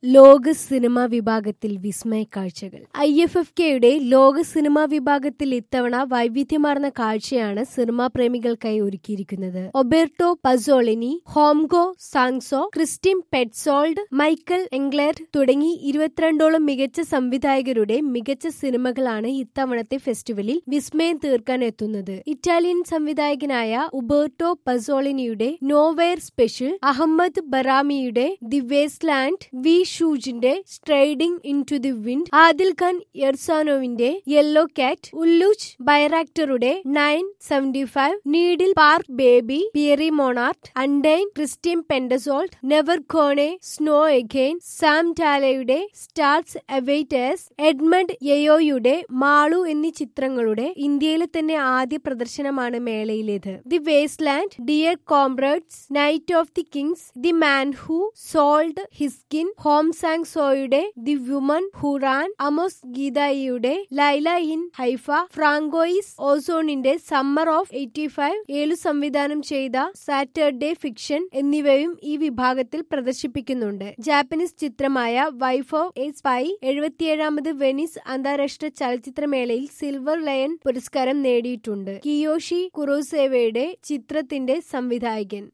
ലോക സിനിമാ വിഭാഗത്തിൽ വിസ്മയ കാഴ്ചകൾ ഐ എഫ് എഫ് കെയുടെ ലോക സിനിമാ വിഭാഗത്തിൽ ഇത്തവണ വൈവിധ്യമാർന്ന കാഴ്ചയാണ് സിനിമാ പ്രേമികൾക്കായി ഒരുക്കിയിരിക്കുന്നത് Uberto Pasolini Hong Sangsoo Christian Petzold Michael Engler തുടങ്ങി ഇരുപത്തിരണ്ടോളം മികച്ച സംവിധായകരുടെ മികച്ച സിനിമകളാണ് ഇത്തവണത്തെ ഫെസ്റ്റിവലിൽ വിസ്മയം തീർക്കാൻ എത്തുന്നത് ഇറ്റാലിയൻ സംവിധായകനായ ഉബേർട്ടോ പസോളിനിയുടെ നോവെയർ സ്പെഷ്യൽ അഹമ്മദ് ബറാമിയുടെ ദി വേസ്റ്റ് ലാൻഡ് വി ഷൂജിന്റെ striding into the wind Adil Khan എർസാനോവിന്റെ യെല്ലോ കാറ്റ് ഉല്ലുജ് ബൈറാക്ടറുടെ nine seventy five needle park baby Pierre Monnard Undine Christian Petzold never gonna snow again Sam ടാലയുടെ stars awaiters Edmund യയോയുടെ Malu എന്നീ ചിത്രങ്ങളുടെ ഇന്ത്യയിലെ തന്നെ ആദ്യ പ്രദർശനമാണ് മേളയിലേത് the waste land dear comrades night of the kings the man who sold ഹിസ്കിൻ home Sang സോയുടെ ദി വുമൻ ഹുറാൻ അമോസ് ഗീതായിയുടെ ലൈല ഇൻ ഹൈഫ ഫ്രാങ്കോയിസ് ഓസോണിന്റെ സമ്മർ ഓഫ് എയ്റ്റി ഫൈവ് ഏഴു സംവിധാനം ചെയ്ത സാറ്റർഡേ ഫിക്ഷൻ എന്നിവയും ഈ വിഭാഗത്തിൽ പ്രദർശിപ്പിക്കുന്നുണ്ട് ജാപ്പനീസ് ചിത്രമായ വൈഫ് ഓഫ് എ സ്പൈ എഴുപത്തിയേഴാമത് വെനീസ് അന്താരാഷ്ട്ര ചലച്ചിത്രമേളയിൽ സിൽവർ ലയൺ പുരസ്കാരം നേടിയിട്ടുണ്ട് കിയോഷി കുറോസേവയുടെ ചിത്രത്തിന്റെ സംവിധായകൻ